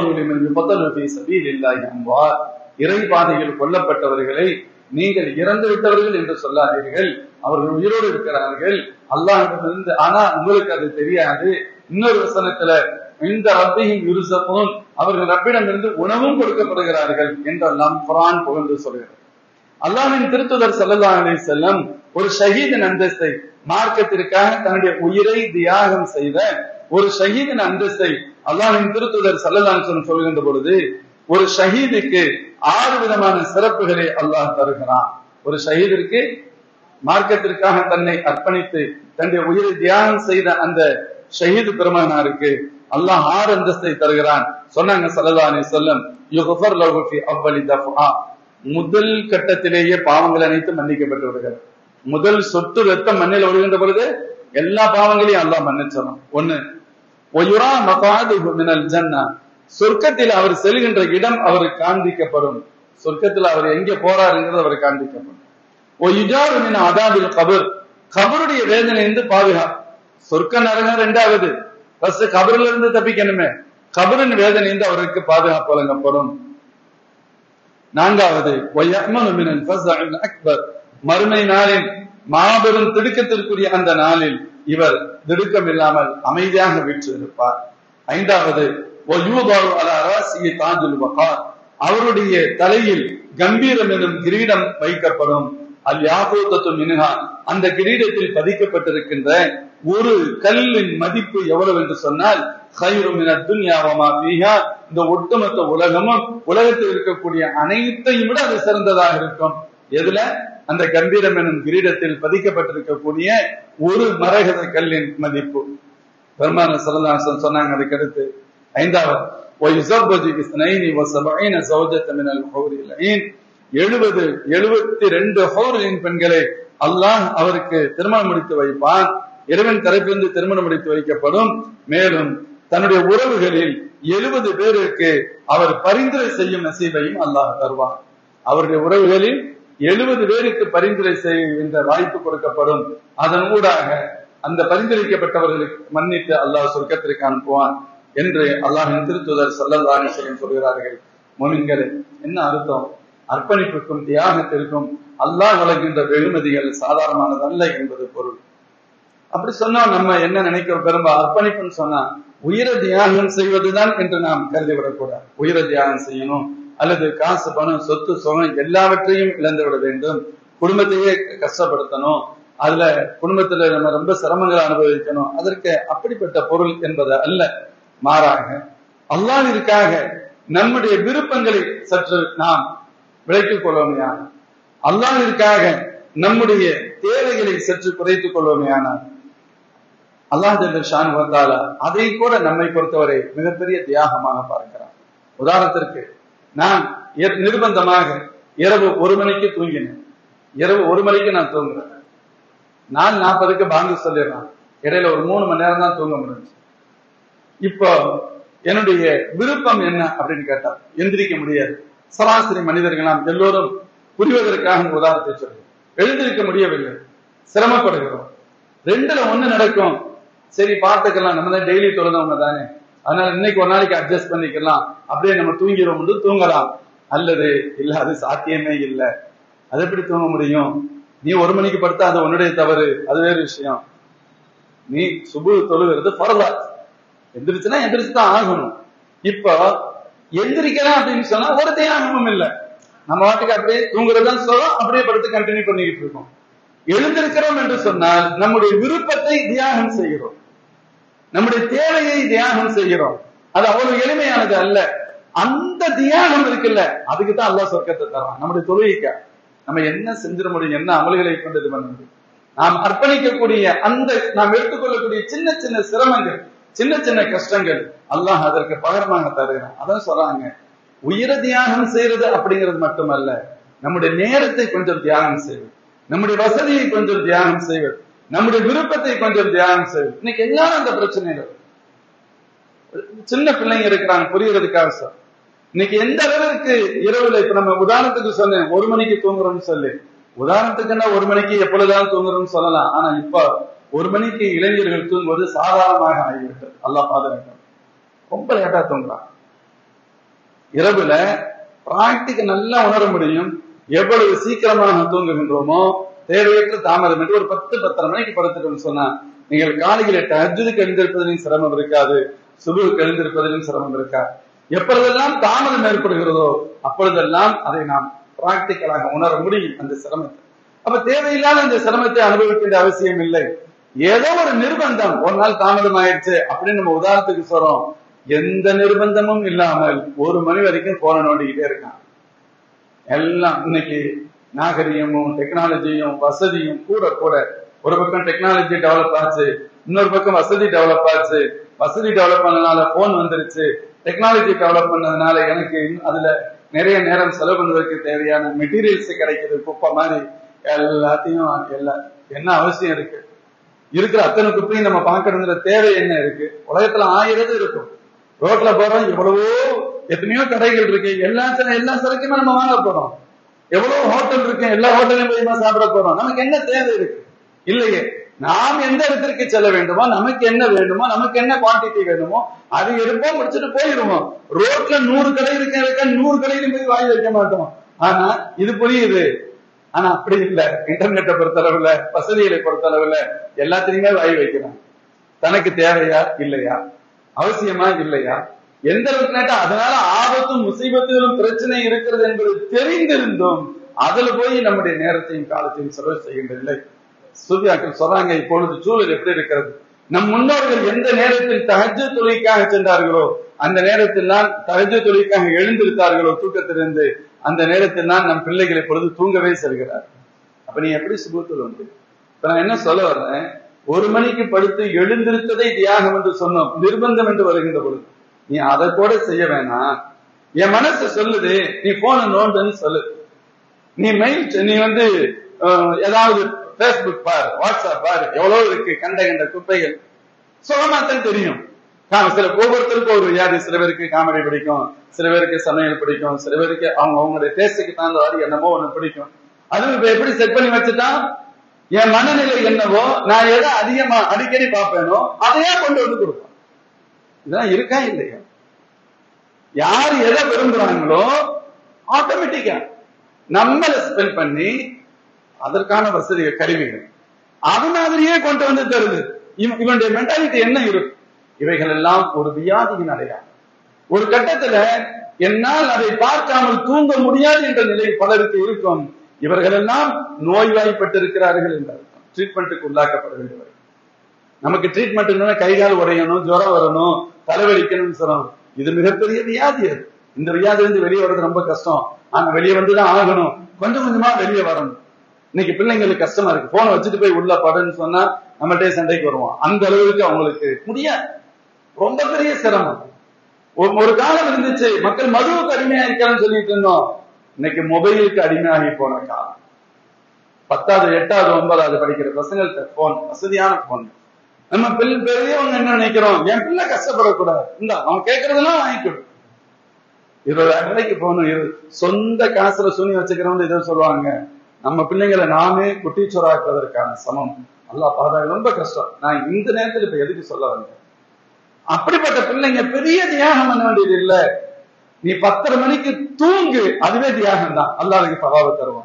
அம்வார் இறை பாதையில் கொல்லப்பட்டவர்களை நீங்கள் இறந்து விட்டவர்கள் என்று சொல்லாதீர்கள் அவர்கள் உயிரோடு இருக்கிறார்கள் அல்லாஹிடமிருந்து ஆனா உங்களுக்கு அது தெரியாது இன்னொரு வசனத்துல இந்த ரப்பியும் யுருசப்பும் அவர்கள் ரப்பிடமிருந்து உணவும் கொடுக்கப்படுகிறார்கள் என்றெல்லாம் குரான் புகழ்ந்து சொல்கிறது அல்லாஹ்வின் திருத்துதர் ஸல்லல்லாஹு அலைஹி செல்லம் ஒரு ஷஹீதின் அந்தஸ்தை மார்க்கத்திற்காக தன்னுடைய உயிரை தியாகம் செய்த ஒரு ஷஹீதின் அந்தஸ்தை அல்லாஹ்வின் திருத்துதர் ஸல்லல்லாஹு அலைஹி வஸல்லம் சொல்கின்ற பொழுது ஒரு ஷஹீதுக்கு ஆறு விதமான சிறப்புகளை அல்லாஹ் தருகிறான் ஒரு ஷஹீதிற்கு மார்க்கத்திற்காக தன்னை அர்ப்பணித்து தன்னுடைய உயிரை தியாகம் செய்த அந்த ஷஹீது பெருமகனாருக்கு அல்லாஹ் ஆறு அந்தஸ்தை தருகிறான் சொன்னாங்க ஸல்லல்லாஹு அலைஹி வஸல்லம் யுக்ஃபர் லஹு ஃபி அவ்வலி தஃஆ முதல் கட்டத்திலேயே பாவங்கள் அனைத்தும் மன்னிக்கப்பட்டு விடுகிறது முதல் சொட்டு ரத்தம் மண்ணில் விழுகின்ற பொழுது எல்லா பாவங்களையும் அல்லாஹ் மன்னிச்சிடும் ஒண்ணு ஒயுரா மகாதுஹு மினல் ஜன்னா சொர்க்கத்தில் அவர் செல்கின்ற இடம் அவருக்கு காண்பிக்கப்படும் சொர்க்கத்தில் அவர் எங்க போறாருங்கிறது அவர் காண்பிக்கப்படும் ஒயுஜாரு மின அதாபில் கபர் கபருடைய வேதனையிலிருந்து பாதுகாப்பு சொர்க்க நரகம் ரெண்டாவது ஃபர்ஸ்ட் கபரில இருந்து தப்பிக்கணுமே கபரின் வேதனையிலிருந்து அவருக்கு பாதுகாப்பு வழங்கப்படும் நான்காவது வயமனு மினல் ஃபஸஅல் அக்பர் மறுமை நாளில் மாபெரும் திடுக்கத்திற்குரிய அந்த நாளில் இவர் திடுக்கம் இல்லாமல் அமைதியாக வீற்றிருப்பார் ஐந்தாவது வயூதாவு அலா ராசியை தாஜுல் வகார் அவருடைய தலையில் கம்பீரம் எனும் கிரீடம் வைக்கப்படும் அல் யாபூத்தத்து மினுகா அந்த கிரீடத்தில் பதிக்கப்பட்டிருக்கின்ற ஒரு கல்லின் மதிப்பு எவ்வளவு என்று சொன்னால் خير من الدنيا وما فيها இந்த ஒட்டுமொத்த உலகமும் உலகத்தில் இருக்கக்கூடிய அனைத்தையும் விட அது சிறந்ததாக இருக்கும் எதுல அந்த கம்பீரம் எனும் கிரீடத்தில் பதிக்கப்பட்டிருக்கக்கூடிய ஒரு மரகத கல்லின் மதிப்பு பெருமான சரதாசன் சொன்னாங்க அதுக்கு அடுத்து ஐந்தாவது ويزوج اثنين وسبعين زوجة من الحور العين எழுபது எழுபத்தி ரெண்டு ஹௌரின் பெண்களை அல்லாஹ் அவருக்கு திருமணம் முடித்து வைப்பான் இறைவன் தரப்பிலிருந்து திருமணம் முடித்து வைக்கப்படும் மேலும் தன்னுடைய உறவுகளில் எழுபது பேருக்கு அவர் பரிந்துரை செய்யும் நசீபையும் அல்லாஹ் தருவான் அவருடைய உறவுகளில் எழுபது பேருக்கு பரிந்துரை செய்கின்ற வாய்ப்பு கொடுக்கப்படும் அதன் ஊடாக அந்த பரிந்துரைக்கப்பட்டவர்களுக்கு மன்னித்து அல்லாஹ் சொர்க்கத்திற்கு அனுப்புவான் என்று அல்லாஹின் திருத்துதர் சல்லல்லாஹு அலைஹி சொல்கிறார்கள் மோமின்களே என்ன அர்த்தம் அர்ப்பணிப்புக்கும் தியாகத்திற்கும் அல்லாஹ் வழங்குகின்ற வெகுமதிகள் சாதாரணமானதல்ல என்பது பொருள் அப்படி சொன்னா நம்ம என்ன நினைக்கிறோம் பெரும்பா அர்ப்பணிப்புன்னு சொன்னா உயிர தியாகம் செய்வதுதான் என்று நாம் கருதிவிடக்கூடாது உயிர தியாகம் செய்யணும் அல்லது காசு பணம் சொத்து சுகம் எல்லாவற்றையும் இழந்து விட வேண்டும் குடும்பத்தையே கஷ்டப்படுத்தணும் அதுல குடும்பத்துல நம்ம ரொம்ப சிரமங்களை அனுபவிக்கணும் அதற்கு அப்படிப்பட்ட பொருள் என்பது அல்ல மாறாக அல்லாஹிற்காக நம்முடைய விருப்பங்களை சற்று நாம் விளக்கிக் கொள்வோமையான அல்லாஹிற்காக நம்முடைய தேவைகளை சற்று குறைத்துக் கொள்வோமையானால் அல்லாஹ் ஷான் வந்தால அதை கூட நம்மை பொறுத்தவரை மிகப்பெரிய தியாகமாக பார்க்கிறான் உதாரணத்திற்கு நான் நிர்பந்தமாக இரவு ஒரு மணிக்கு தூங்கினேன் இரவு ஒரு மணிக்கு நான் தூங்குறேன் நாலு நாற்பதுக்கு பாங்கு சொல்லிடுறான் இடையில ஒரு மூணு மணி நேரம் தான் தூங்க முடிஞ்சு இப்போ என்னுடைய விருப்பம் என்ன அப்படின்னு கேட்டா எந்திரிக்க முடியாது சராசரி மனிதர்கள் நாம் எல்லோரும் புரிவதற்காக உதாரணத்தை சொல்றோம் எழுந்திருக்க முடியவில்லை சிரமப்படுகிறோம் ரெண்டுல ஒண்ணு நடக்கும் சரி பார்த்துக்கலாம் நம்ம தான் டெய்லி தொழுதவங்க தானே அதனால இன்னைக்கு ஒரு நாளைக்கு அட்ஜஸ்ட் பண்ணிக்கலாம் அப்படியே நம்ம தூங்கிறோம் தூங்கலாம் அல்லது இல்ல அது சாத்தியமே இல்லை அது எப்படி தூங்க முடியும் நீ ஒரு மணிக்கு படுத்தா அது உன்னுடைய தவறு அது வேறு விஷயம் நீ சுபு தொழுகிறது பரவா எந்திரிச்சுன்னா எந்திரிச்சு தான் ஆகணும் இப்போ எந்திரிக்கலாம் அப்படின்னு சொன்னா ஒரு தியாகமும் இல்லை நம்ம வாட்டுக்கு அப்படியே தூங்குறதுதான் சொல்றோம் அப்படியே படுத்து கண்டினியூ பண்ணிக்கிட்டு இருக்கோம் எழுந்திருக்கிறோம் என்று சொன்னால் நம்முடைய விருப்பத்தை தியாகம் செய்கிறோம் நம்முடைய தேவையை தியாகம் செய்கிறோம் அது அவ்வளவு எளிமையானது அல்ல அந்த தியாகம் இருக்குல்ல அதுக்கு தான் அல்லா சொர்க்கத்தை தரான் நம்முடைய தொழுகைக்கா நம்ம என்ன செஞ்சிட முடியும் என்ன அமல்களை கொண்டு இது பண்ண முடியும் நாம் அர்ப்பணிக்கக்கூடிய அந்த நாம் எடுத்துக்கொள்ளக்கூடிய சின்ன சின்ன சிரமங்கள் சின்ன சின்ன கஷ்டங்கள் அல்லாஹ் அதற்கு பகரமாக தருகிறான் அதான் சொல்றாங்க உயிர தியாகம் செய்யறது அப்படிங்கிறது மட்டுமல்ல நம்முடைய நேரத்தை கொஞ்சம் தியாகம் செய்வது நம்முடைய வசதியை கொஞ்சம் தியாகம் செய்வது நம்முடைய விருப்பத்தை கொஞ்சம் தியாகம் செய்வது இன்னைக்கு எல்லாரும் அந்த பிரச்சனைகள் சின்ன பிள்ளைங்க இருக்கிறாங்க புரியறதுக்காக சார் இன்னைக்கு எந்த அளவிற்கு இரவுல இப்ப நம்ம உதாரணத்துக்கு சொன்னேன் ஒரு மணிக்கு தூங்குறோம்னு சொல்லி உதாரணத்துக்குன்னா ஒரு மணிக்கு எப்பொழுதுதான் தூங்குறோம்னு சொல்லலாம் ஆனா இப்ப ஒரு மணிக்கு இளைஞர்கள் தூங்குவது சாதாரணமாக ஆகிவிட்டது அல்லா பாதுகாக்க ரொம்ப லேட்டா தூங்குறான் இரவுல பிராக்டிக்க நல்லா உணர முடியும் எவ்வளவு சீக்கிரமாக தூங்குகின்றோமோ தேவையற்ற தாமதம் என்று ஒரு பத்து பத்தரை மணிக்கு படுத்துட்டோம்னு சொன்னா நீங்கள் காலையில் எட்டு அஜுதுக்கு எழுந்திருப்பதிலும் சிரமம் இருக்காது சுபுக்கு எழுந்திருப்பதிலும் சிரமம் இருக்கா எப்பொழுதெல்லாம் தாமதம் ஏற்படுகிறதோ அப்பொழுதெல்லாம் அதை நாம் பிராக்டிக்கலாக உணர முடியும் அந்த சிரமத்தை அப்ப தேவையில்லாத அந்த சிரமத்தை அனுபவிக்க வேண்டிய அவசியம் இல்லை ஏதோ ஒரு நிர்பந்தம் ஒரு நாள் தாமதம் ஆயிடுச்சு அப்படின்னு நம்ம உதாரணத்துக்கு சொல்றோம் எந்த நிர்பந்தமும் இல்லாமல் ஒரு மணி வரைக்கும் போன நோண்டிக்கிட்டே இருக்கான் எல்லாம் இன்னைக்கு நாகரிகமும் டெக்னாலஜியும் வசதியும் கூட கூட ஒரு பக்கம் டெக்னாலஜி டெவலப் ஆச்சு இன்னொரு பக்கம் வசதி டெவலப் ஆச்சு வசதி டெவலப் பண்ணனால போன் வந்துருச்சு டெக்னாலஜி டெவலப் பண்ணதுனால எனக்கு இன்னும் அதுல நிறைய நேரம் செலவு பண்ணுவதற்கு தேவையான மெட்டீரியல்ஸ் கிடைக்குது குப்பை மாதிரி எல்லாத்தையும் எல்லா என்ன அவசியம் இருக்கு இருக்கிற அத்தனை குப்பையும் நம்ம பார்க்கணுங்கிற தேவை என்ன இருக்கு உலகத்துல ஆயிரம் இருக்கும் ரோட்ல போறோம் எவ்வளவோ எத்தனையோ கடைகள் இருக்கு எல்லா சில எல்லா சரக்குமே நம்ம வாங்க போறோம் எவ்வளவு ஹோட்டல் இருக்கு எல்லா ஹோட்டலையும் போய் நம்ம சாப்பிட போறோம் நமக்கு என்ன தேவை இருக்கு இல்லையே நாம் எந்த இடத்திற்கு செல்ல வேண்டுமோ நமக்கு என்ன வேண்டுமோ நமக்கு என்ன குவான்டிட்டி வேண்டுமோ அது எடுப்போம் முடிச்சுட்டு போயிருவோம் ரோட்ல நூறு கடை இருக்க இருக்க நூறு கடையிலும் போய் வாங்கி வைக்க மாட்டோம் ஆனா இது புரியுது ஆனா அப்படி இல்ல இன்டர்நெட்டை பொறுத்தளவுல வசதிகளை பொறுத்தளவுல எல்லாத்திலையுமே வாங்கி வைக்கிறான் தனக்கு தேவையா இல்லையா அவசியமா இல்லையா எந்த அளவுக்கு நேட்டா அதனால ஆபத்தும் முசீபத்துகளும் பிரச்சனை இருக்கிறது என்பது தெரிந்திருந்தும் அதுல போய் நம்முடைய நேரத்தையும் காலத்தையும் செலவு செய்கின்றதில்லை சூர்யாக்கள் சொல்றாங்க இப்பொழுது சூழல் எப்படி இருக்கிறது நம் முன்னோர்கள் எந்த நேரத்தில் தகஜ தொழிற்காக சென்றார்களோ அந்த நேரத்தில் தான் தகஜ தொழிற்காக எழுந்திருத்தார்களோ தூக்கத்திலிருந்து அந்த நேரத்தில் தான் நம் பிள்ளைகளை பொழுது தூங்கவே செல்கிறார் அப்ப நீ எப்படி சுபத்தில் வந்து இப்ப நான் என்ன சொல்ல வர்றேன் ஒரு மணிக்கு படுத்து எழுந்திருத்ததை தியாகம் என்று சொன்னோம் நிர்பந்தம் என்று வருகின்ற பொழுது நீ அதை கூட செய்ய வேணாம் என் மனசு சொல்லுது நீ போன நோண்டுன்னு சொல்லு நீ மெயில் நீ வந்து அஹ், ஏதாவது பேஸ்புக் பார் வாட்ஸ்அப் பார் எவ்வளவு இருக்கு கண்ட கண்ட குப்பைகள் சுகமாத்தான் தெரியும் கா- சில ஒவ்வொருத்தருக்கும் ஒரு வியாதி சில பேருக்கு காமெடி பிடிக்கும் சில பேருக்கு சமையல் பிடிக்கும் சில பேருக்கு அவங்க அவங்களுடைய டேஸ்டுக்கு தகுந்த மாதிரி என்னமோ ஒண்ணு பிடிக்கும் அதுவும் இப்ப எப்படி செட் பண்ணி வச்சுட்டான் என் மனநிலை என்னவோ நான் எதை அதிகமா அடிக்கடி பார்ப்பேனோ அதையே கொண்டு வந்து கொடுப்பேன் இதெல்லாம் இருக்கா இல்லையா யார் எதை விரும்புறாங்களோ ஆட்டோமேட்டிக்கா நம்மள ஸ்பெண்ட் பண்ணி அதற்கான வசதி கருவிகள் அது மாதிரியே கொண்டு வந்து தருது இவ- இவனுடைய மென்டாலிட்டி என்ன இருக்கும் இவைகள் எல்லாம் ஒரு வியாதியின் அடையாளம் ஒரு கட்டத்துல என்னால் அதை பார்க்காமல் தூங்க முடியாது என்ற நிலை பலருக்கு இருக்கும் இவர்கள் எல்லாம் நோய்வாய்ப்பட்டிருக்கிறார்கள் என்ற அர்த்தம் ட்ரீட்மெண்ட்டுக்கு உள்ளாக்கப்பட வேண்டியவர்கள் நமக்கு ட்ரீட்மெண்ட் கை கால் உடையணும் ஜுரம் வரணும் தலைவலிக்கணும்னு சொல்றோம் இது மிகப்பெரிய வியாதி அது இந்த வியாதி வந்து வெளியே வர்றது ரொம்ப கஷ்டம் ஆனா வெளியே வந்துதான் ஆகணும் கொஞ்சம் கொஞ்சமா வெளியே வரணும் இன்னைக்கு பிள்ளைங்களுக்கு கஷ்டமா இருக்கு போனை வச்சுட்டு போய் உள்ள படுன்னு சொன்னா நம்மள்டே சண்டைக்கு வருவோம் அந்த அளவுக்கு அவங்களுக்கு முடியாது ரொம்ப பெரிய சிரமம் ஒரு ஒரு காலம் இருந்துச்சு மக்கள் மதுவுக்கு அடிமையா இருக்கான்னு சொல்லிட்டு இருந்தோம் இன்னைக்கு மொபைலுக்கு அடிமையாகி போன காலம் பத்தாவது எட்டாவது ஒன்பதாவது படிக்கிற பசங்கள்ட்ட போன் வசதியான போன் நம்ம பிள்ளை பெரியவங்க என்ன நினைக்கிறோம் என் பிள்ளை கஷ்டப்படக்கூடாது இந்த அவன் கேட்கறதெல்லாம் வாங்கிக்கொடு இருபதாயிரம் ரூபாய்க்கு போகணும் இரு சொந்த காசுல சுனி வச்சுக்கிறவங்க இதை சொல்லுவாங்க நம்ம பிள்ளைங்களை நாமே குட்டிச்சோராக்குவதற்கான சமம் நல்லா பாதுகாக்க ரொம்ப கஷ்டம் நான் இந்த நேரத்துல இப்ப எதுக்கு சொல்ல வந்தேன் அப்படிப்பட்ட பிள்ளைங்க பெரிய தியாகம் பண்ண வேண்டியது இல்ல நீ பத்தரை மணிக்கு தூங்கு அதுவே தியாகம் தான் அல்லாதுக்கு சவாவை தருவான்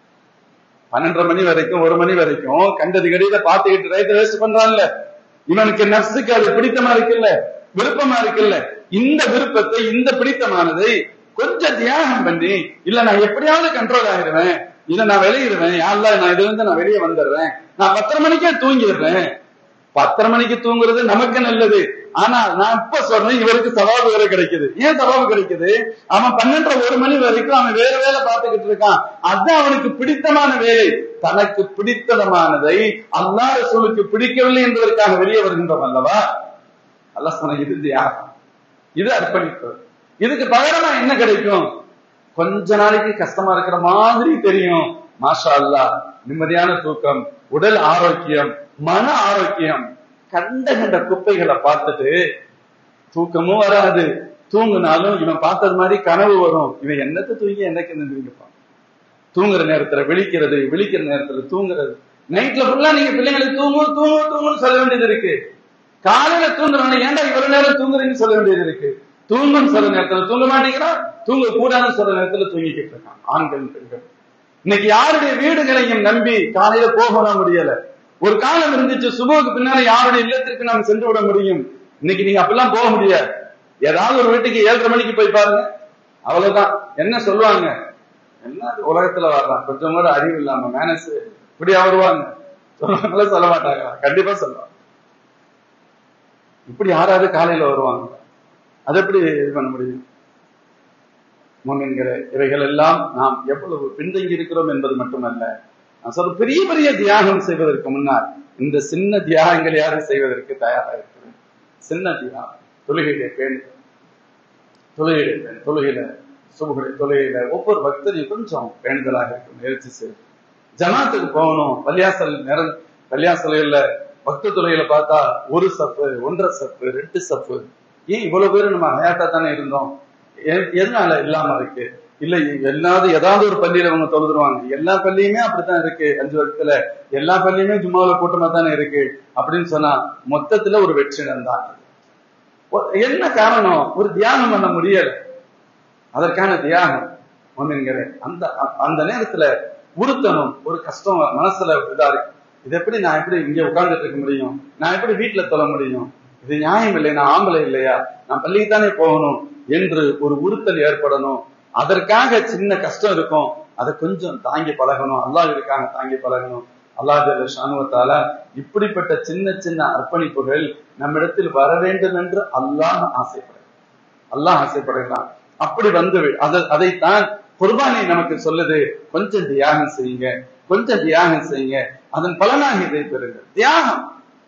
பன்னெண்டரை மணி வரைக்கும் ஒரு மணி வரைக்கும் கண்டது கடித பார்த்துக்கிட்டு ரைட்டு வேஸ்ட் பண்றான்ல இவனுக்கு நர்ஸுக்கு அது பிடித்தமா இருக்குல்ல விருப்பமா இருக்குல்ல இந்த விருப்பத்தை இந்த பிடித்தமானதை கொஞ்சம் தியாகம் பண்ணி இல்ல நான் எப்படியாவது கண்ட்ரோல் ஆகிடுவேன் இல்ல நான் வெளியிடுவேன் யாருல நான் இதுல இருந்து நான் வெளியே வந்துடுறேன் நான் பத்தரை மணிக்கே தூங்கிடுறேன் பத்தரை மணிக்கு தூங்குறது நமக்கு நல்லது ஆனா நான் இப்ப சொல்றேன் இவருக்கு சவாபு வேற கிடைக்குது ஏன் சவாபு கிடைக்குது அவன் பன்னெண்டரை ஒரு மணி வரைக்கும் அவன் வேற வேலை பார்த்துக்கிட்டு இருக்கான் அதுதான் அவனுக்கு பிடித்தமான வேலை தனக்கு பிடித்தமானதை அல்லா ரசூலுக்கு பிடிக்கவில்லை என்பதற்காக வெளியே வருகின்றோம் அல்லவா அல்லாஹ் சொன்ன இது தியாகம் இது அர்ப்பணிப்பு இதுக்கு பகரமா என்ன கிடைக்கும் கொஞ்ச நாளைக்கு கஷ்டமா இருக்கிற மாதிரி தெரியும் மாஷா அல்லாஹ் நிம்மதியான தூக்கம் உடல் ஆரோக்கியம் மன ஆரோக்கியம் கண்ட கண்ட குப்பைகளை பார்த்துட்டு தூக்கமும் வராது தூங்குனாலும் இவன் பார்த்தது மாதிரி கனவு வரும் இவன் என்னத்தை தூங்கி என்னைக்கு நின்றுப்பான் தூங்குற நேரத்துல விழிக்கிறது விழிக்கிற நேரத்துல தூங்குறது நைட்ல ஃபுல்லா நீங்க பிள்ளைங்களுக்கு தூங்கும் தூங்கும் தூங்குன்னு சொல்ல வேண்டியது இருக்கு காலையில தூங்குறவன ஏன்டா இவ்வளவு நேரம் தூங்குறீங்கன்னு சொல்ல வேண்டியது இருக்கு தூங்கும் சில நேரத்துல தூங்க மாட்டேங்கிறான் தூங்க கூடாதுன்னு சொல்ற நேரத்துல தூங்கிக்கிட்டு இருக்கான் ஆண்கள் பெண்கள் இன்னைக்கு யாருடைய வீடுகளையும் நம்பி காலையில போக முடியல ஒரு காலம் இருந்துச்சு சுபோக்கு பின்னால யாருடைய இல்லத்திற்கு நாம் சென்று விட முடியும் இன்னைக்கு நீங்க அப்படிலாம் போக முடியாது ஏதாவது ஒரு வீட்டுக்கு ஏழரை மணிக்கு போய் பாருங்க அவ்வளவுதான் என்ன சொல்லுவாங்க என்ன இது உலகத்துல வரலாம் கொஞ்சம் கூட அறிவு இல்லாம மேனஸ் இப்படியா வருவாங்க சொல்லுவாங்களா சொல்ல மாட்டாங்களா கண்டிப்பா சொல்லுவாங்க இப்படி யாராவது காலையில வருவாங்க அது எப்படி இது பண்ண முடியும் என்கிற இவைகள் எல்லாம் நாம் எவ்வளவு பின்தங்கி இருக்கிறோம் என்பது மட்டுமல்ல நான் சொல்ற பெரிய பெரிய தியாகம் செய்வதற்கு முன்னால் இந்த சின்ன தியாகங்கள் யாரும் செய்வதற்கு தயாராக இருக்கிறேன் சின்ன தியாகம் தொழுகையிலே பேணி தொழுகையிலே பேணி தொழுகையில சுபகுடைய தொழுகையில ஒவ்வொரு பக்தரையும் கொஞ்சம் பேணுதலாக இருக்கும் முயற்சி செய்யும் ஜமாத்துக்கு போகணும் பள்ளியாசல் நிற பள்ளியாசலையில பக்த தொழுகையில பார்த்தா ஒரு சப்பு ஒன்றரை சப்பு ரெண்டு சப்பு ஏன் இவ்வளவு பேர் நம்ம ஹயாட்டா தானே இருந்தோம் எ- எதனால இல்லாம இருக்கு இல்ல எல்லாவது ஏதாவது ஒரு பள்ளியில அவங்க தொழுதுருவாங்க எல்லா பள்ளியுமே அப்படித்தான் இருக்கு அஞ்சு வருஷத்துல எல்லா பள்ளியுமே ஜும்மாவுல கூட்டமா தானே இருக்கு அப்படின்னு சொன்னா மொத்தத்துல ஒரு வெற்றிடம் தான் ஒ- என்ன காரணம் ஒரு தியானம் பண்ண முடியல அதற்கான தியாகம் ஒண்ணுங்கிற அந்த அ- அந்த நேரத்துல உறுத்தணும் ஒரு கஷ்டம் மனசுல இதா இருக்கு இது எப்படி நான் எப்படி இங்க உட்கார்ந்துட்டு இருக்க முடியும் நான் எப்படி வீட்டுல தொழ முடியும் இது நியாயம் இல்லை நான் ஆம்பளை இல்லையா நான் பள்ளிக்கு தானே போகணும் என்று ஒரு உறுத்தல் ஏற்படணும் அதற்காக சின்ன கஷ்டம் இருக்கும் அதை கொஞ்சம் தாங்கி பழகணும் அல்லாஹ் இருக்காங்க தாங்கி பழகணும் அல்லாஹ் ஜல்ல ஷானுவத்தால இப்படிப்பட்ட சின்ன சின்ன அர்ப்பணிப்புகள் நம்மிடத்தில் வர வேண்டும் என்று அல்லாஹ் ஆசைப்படுகிறான் அல்லாஹ் ஆசைப்படுகிறான் அப்படி வந்து வி- அதை- அதைத்தான் குர்பானி நமக்கு சொல்லுது கொஞ்சம் தியாகம் செய்யுங்க கொஞ்சம் தியாகம் செய்யுங்க அதன் பலனாக இதை பெறுங்க தியாகம்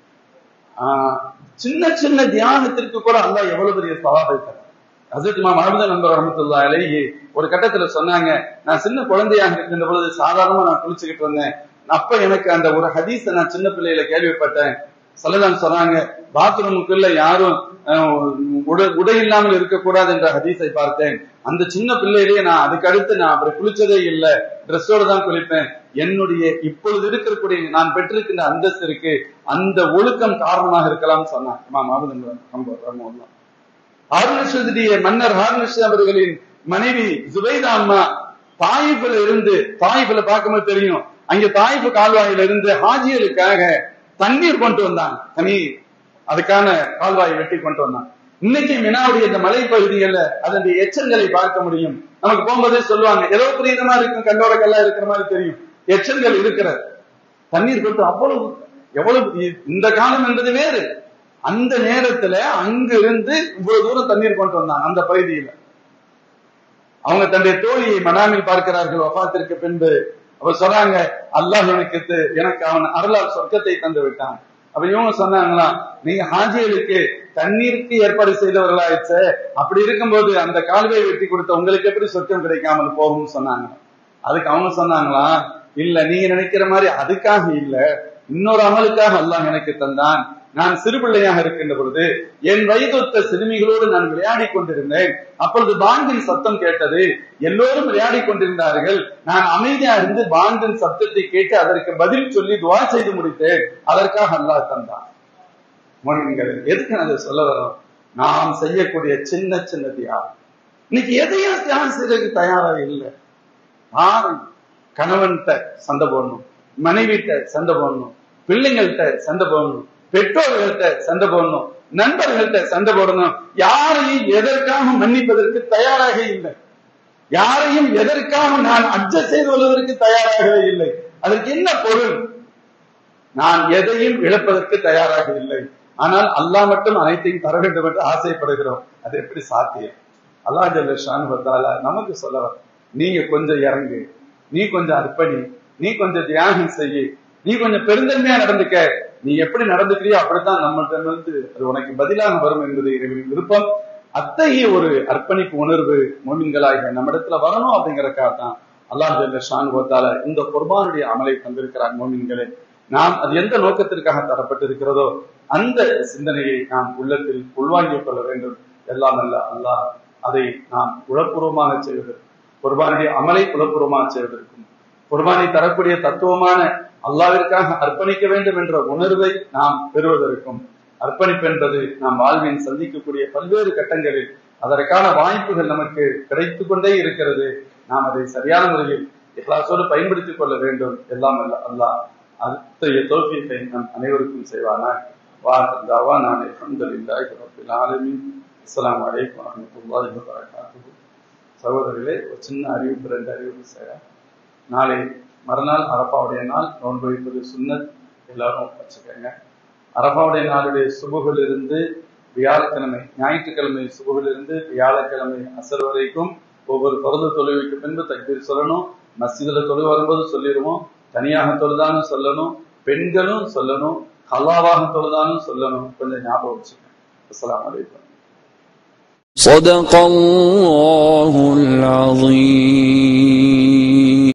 ஆஹ், சின்ன சின்ன தியாகத்திற்கு கூட அல்லாஹ் எவ்வளவு பெரிய சவாபை தர ஹசரத் இமாம் அஹமது நம்பர் ரஹமத்துல்லா அலைஹி ஒரு கட்டத்துல சொன்னாங்க நான் சின்ன குழந்தையாக இருக்கின்ற பொழுது சாதாரணமா நான் குளிச்சுக்கிட்டு இருந்தேன் அப்ப எனக்கு அந்த ஒரு ஹதீஸை நான் சின்ன பிள்ளையில கேள்விப்பட்டேன் சொல்லதான் சொன்னாங்க பாத்ரூமுக்குள்ள யாரும் அஹ், உடை உடை இல்லாமல் இருக்கக்கூடாது என்ற ஹதீஸை பார்த்தேன் அந்த சின்ன பிள்ளையிலேயே நான் அதுக்கு அடுத்து நான் அப்படி குளிச்சதே இல்லை ட்ரெஸ்ஸோட தான் குளிப்பேன் என்னுடைய இப்பொழுது இருக்கக்கூடிய நான் பெற்றிருக்கின்ற அந்தஸ்திற்கு அந்த ஒழுக்கம் காரணமாக இருக்கலாம்னு சொன்னான் இமாம் அஹமது நம்பர் ரஹ்மத்துல்லாஹ் ஹார்னிஷுடைய மன்னர் ஹார்னிஷ் அவர்களின் மனைவி ஜுபைதா அம்மா தாயிஃபில் இருந்து தாயிஃபில பார்க்கும்போது தெரியும் அங்க தாயிஃபு கால்வாயில இருந்து ஹாஜியலுக்காக தண்ணீர் கொண்டு வந்தாங்க தண்ணீர் அதுக்கான கால்வாயை வெட்டி கொண்டு வந்தாங்க இன்னைக்கு மினாவுடைய இந்த மலைப்பகுதிகள்ல அதனுடைய எச்சங்களை பார்க்க முடியும் நமக்கு போகும்போதே சொல்லுவாங்க ஏதோ புரியுதமா இருக்கும் கல்லோட கல்லா இருக்கிற மாதிரி தெரியும் எச்சங்கள் இருக்கிறது தண்ணீர் கொண்டு அவ்வளவு எவ்வளவு இ- இந்த காலம் என்பது வேறு அந்த நேரத்துல அங்க இருந்து இவ்வளவு தூரம் தண்ணீர் கொண்டு வந்தாங்க அந்த பகுதியில அவங்க தன்னுடைய தோழியை மனாமில் பார்க்கிறார்கள் வஃபாத்திற்கு பின்பு அவர் சொல்றாங்க அல்லாஹ் எனக்கு து- எனக்கு அவன் அருளால் சொர்க்கத்தை தந்து விட்டான் அப்ப இவங்க சொன்னாங்களாம் நீங்க ஹாஜிகளுக்கு தண்ணீருக்கு ஏற்பாடு செய்தவர்களாயிடுச்சு அப்படி இருக்கும்போது அந்த கால்வாய் வெட்டி கொடுத்த உங்களுக்கு எப்படி சொர்க்கம் கிடைக்காமல் போகும்னு சொன்னாங்க அதுக்கு அவங்க சொன்னாங்களாம் இல்ல நீங்க நினைக்கிற மாதிரி அதுக்காக இல்ல இன்னொரு அமலுக்காக அல்லாஹ் எனக்கு தந்தான் நான் சிறு பிள்ளையாக இருக்கின்ற பொழுது என் வயதொத்த சிறுமிகளோடு நான் விளையாடிக் கொண்டிருந்தேன் அப்பொழுது பாங்கின் சத்தம் கேட்டது எல்லோரும் விளையாடிக் கொண்டிருந்தார்கள் நான் அமைதியா இருந்து பாங்கின் சத்தத்தை கேட்டு அதற்கு பதில் சொல்லி துவா செய்து முடித்தேன் அதற்காக அல்லாஹ் தந்தான் மோனின்கள் எதுக்கு நான் அதை சொல்ல வரோம் நாம் செய்யக்கூடிய சின்ன சின்ன தியாகம் இன்னைக்கு எதையும் தியாகம் செய்யறதுக்கு தயாரா இல்லை யாரும் கணவன்கிட்ட சண்டை போடணும் மனைவிட்ட சண்டை போடணும் பிள்ளைங்கள்ட்ட சண்டை போடணும் பெற்றோர்கள்ட்ட சண்டை போடணும் நண்பர்கள்ட்ட சண்டை போடணும் யாரையும் எதற்காக மன்னிப்பதற்கு தயாராக இல்லை யாரையும் எதற்காக நான் அட்ஜஸ்ட் செய்து கொள்வதற்கு தயாராகவே இல்லை அதற்கு என்ன பொருள் நான் எதையும் இழப்பதற்கு தயாராக இல்லை ஆனால் அல்லாஹ் மட்டும் அனைத்தையும் தர வேண்டும் என்று ஆசைப்படுகிறோம் அது எப்படி சாத்தியம் அல்லாஹ் ஜல்ல ஷானுவத்தால நமக்கு சொல்ல வர நீங்க கொஞ்சம் இறங்கு நீ கொஞ்சம் அர்ப்பணி நீ கொஞ்சம் தியாகம் செய்யு நீ கொஞ்சம் பெருந்தன்மையா நடந்துக்க நீ எப்படி நடந்துக்கிறியோ அப்படித்தான் நம்மள்ட்ட இருந்து அது உனக்கு பதிலாக வரும் என்பது இறைவனின் விருப்பம் அத்தகைய ஒரு அர்ப்பணிப்பு உணர்வு மோமின்களாக நம்மிடத்துல வரணும் அப்படிங்கறக்காக தான் அல்லாஹ் ஜல்ல ஷானுவத்தால இந்த குர்பானுடைய அமலை தந்திருக்கிறார் மோமின்களே நாம் அது எந்த நோக்கத்திற்காக தரப்பட்டிருக்கிறதோ அந்த சிந்தனையை நாம் உள்ளத்தில் உள்வாங்கிக் கொள்ள வேண்டும் எல்லாம் அல்ல அல்லாஹ் அதை நாம் உளப்பூர்வமாக செய்வதற்கு குர்பானுடைய அமலை உளப்பூர்வமாக செய்வதற்கும் குர்பானை தரக்கூடிய தத்துவமான அல்லாவிற்காக அர்ப்பணிக்க வேண்டும் என்ற உணர்வை நாம் பெறுவதற்கும் அர்ப்பணிப்பு என்பது நாம் வாழ்வின் சந்திக்கக்கூடிய பல்வேறு கட்டங்களில் அதற்கான வாய்ப்புகள் நமக்கு கிடைத்துக் கொண்டே இருக்கிறது நாம் அதை சரியான முறையில் இஹ்லாசோடு பயன்படுத்திக் கொள்ள வேண்டும் எல்லாம் அல்ல அல்லாஹ் அத்தகைய தோல்வியத்தை நம் அனைவருக்கும் செய்வானா வாஹர் தாவா நான் அல்ஹம்துலில்லாஹி ரப்பில் ஆலமீன் அஸ்ஸலாமு அலைக்கும் வரஹ்மத்துல்லாஹி வபரகாத்துஹு சகோதரர்களே ஒரு சின்ன அறிவிப்பு ரெண்டு அறிவிப்பு செய்ய நாளை மறுநாள் அரப்பாவுடைய நாள் நோன்பு வைப்பது சுன்னத் எல்லாரும் வச்சுக்கோங்க அரபாவுடைய நாளுடைய சுபுகிலிருந்து வியாழக்கிழமை ஞாயிற்றுக்கிழமை சுபுகிலிருந்து வியாழக்கிழமை அசர் வரைக்கும் ஒவ்வொரு பருது தொழுவைக்கு பின்பு தக்பீர் சொல்லணும் மஸ்ஜிதுல தொழு வரும்போது சொல்லிடுவோம் தனியாக தொழுதாலும் சொல்லணும் பெண்களும் சொல்லணும் கலாவாக தொழுதாலும் சொல்லணும் கொஞ்சம் ஞாபகம் வச்சுக்கோங்க அஸ்ஸலாமு அலைக்கும் صدق الله العظيم